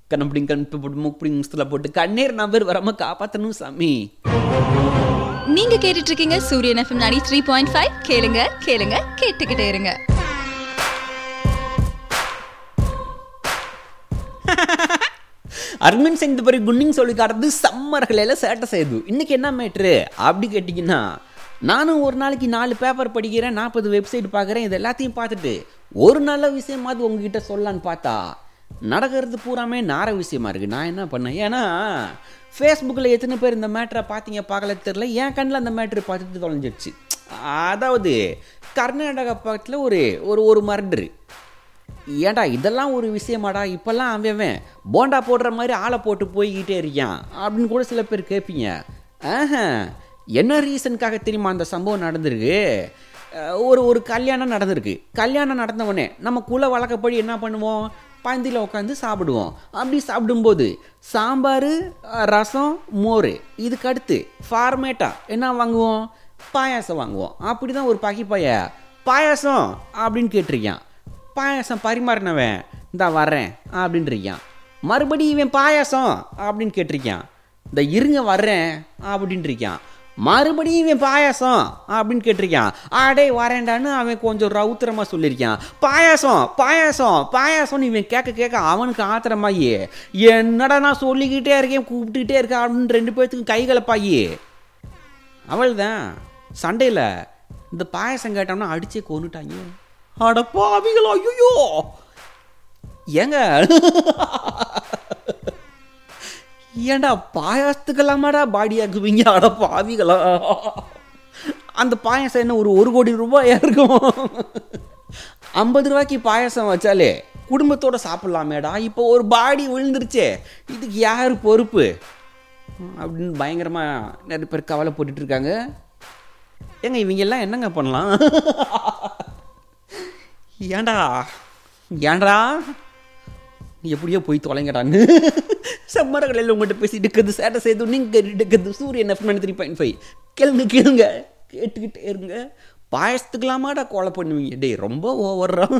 கண்ணப்படிங் கண் போட்டு மூப்படிங் முஸ்தில் போட்டு கண்ணீர் நபர் வராமல் காப்பாற்றணும் சாமி நீங்க கேட்டுட்டு இருக்கீங்க சூரியன் எஃப்எம் 93.5 த்ரீ பாயிண்ட் ஃபைவ் கேளுங்க கேளுங்க கேட்டுக்கிட்டே இருங்க அர்மின் சிங் துபரி குன்னிங் சொல்லி காட்டுறது சம்மர்களையில் சேட்டை செய்யுது இன்னைக்கு என்ன மேட்ரு அப்படி கேட்டிங்கன்னா நானும் ஒரு நாளைக்கு நாலு பேப்பர் படிக்கிறேன் நாற்பது வெப்சைட் பார்க்குறேன் இது எல்லாத்தையும் பார்த்துட்டு ஒரு நல்ல விஷயமாவது உங்ககிட்ட சொல்லலான்னு பார்த்தா நடக்கிறது பூராமே நார விஷயமா இருக்குது நான் என்ன பண்ணேன் ஏன்னா ஃபேஸ்புக்கில் எத்தனை பேர் இந்த மேட்ரை பார்த்தீங்க பார்க்கல தெரில என் கண்ணில் அந்த மேட்ரு பார்த்துட்டு தொலைஞ்சிருச்சு அதாவது கர்நாடகா பக்கத்தில் ஒரு ஒரு ஒரு மர்டரு ஏன்டா இதெல்லாம் ஒரு விஷயமாடா இப்போல்லாம் அவன் அவன் போண்டா போடுற மாதிரி ஆளை போட்டு போய்கிட்டே இருக்கான் அப்படின்னு கூட சில பேர் கேட்பீங்க ஆஹா என்ன ரீசனுக்காக தெரியுமா அந்த சம்பவம் நடந்திருக்கு அஹ் ஒரு ஒரு கல்யாணம் நடந்திருக்கு கல்யாணம் நடந்தவொடனே நம்ம குல வழக்கப்படி என்ன பண்ணுவோம் பந்தியில் உட்காந்து சாப்பிடுவோம் அப்படி சாப்பிடும்போது சாம்பார் அஹ் ரசம் மோர் இதுக்கு அடுத்து ஃபார்மேட்டாக என்ன வாங்குவோம் பாயாசம் வாங்குவோம் அப்படி தான் ஒரு பகி பைய பாயாசம் அப்படின்னு கேட்டிருக்கான் பாயாசம் பரிமாறினவன் இந்த வர்றேன் அப்படின்னு இருக்கான் மறுபடியும் இவன் பாயாசம் அப்படின்னு கேட்டிருக்கான் இந்த இருங்க வர்றேன் அப்படின்னு இருக்கான் மறுபடியும் இவன் பாயாசம் அப்படின்னு கேட்டிருக்கான் ஆடே வரேன்டான்னு அவன் கொஞ்சம் ரவுத்திரமாக சொல்லியிருக்கான் பாயாசம் பாயாசம் பாயாசம்னு இவன் கேட்க கேட்க அவனுக்கு ஆத்திரமாயி என்னடா நான் சொல்லிக்கிட்டே இருக்கேன் கூப்பிட்டுக்கிட்டே இருக்கேன் அப்படின்னு ரெண்டு பேர்த்துக்கும் கைகலப்பாயி அவள்தான் சண்டையில் இந்த பாயசம் கேட்டோம்னா அடிச்சே கொண்டுட்டாங்க அட பாவிகளா ஐயோ ஏங்க ஏன்டா பாயாசத்துக்கெல்லாமாடா பாடி ஆக்குவீங்க அட பாவிகளா அந்த பாயாசம் என்ன ஒரு ஒரு கோடி ரூபாயா இருக்கும் ஐம்பது ரூபாய்க்கு பாயாசம் வச்சாலே குடும்பத்தோட சாப்பிட்லாமேடா இப்போ ஒரு பாடி விழுந்துருச்சே இதுக்கு யார் பொறுப்பு அப்படின்னு பயங்கரமாக நிறைய பேர் கவலை போட்டுட்டு இருக்காங்க ஏங்க இவங்க எல்லாம் என்னங்க பண்ணலாம் ஏன்டா ஏன்டா எப்படியோ போய் தொலைங்கடான்னு சம்மரகளில் உங்கள்கிட்ட பேசிட்டு இருக்கிறது சேட்டை செய்து நீங்கள் இருக்கிறது சூரியன் எஃப்எம் த்ரீ பாயிண்ட் ஃபைவ் கேளுங்க கேளுங்க கேட்டுக்கிட்டே இருங்க பாயசத்துக்கலாமாடா கொலை பண்ணுவீங்க டேய் ரொம்ப ஓவர்றா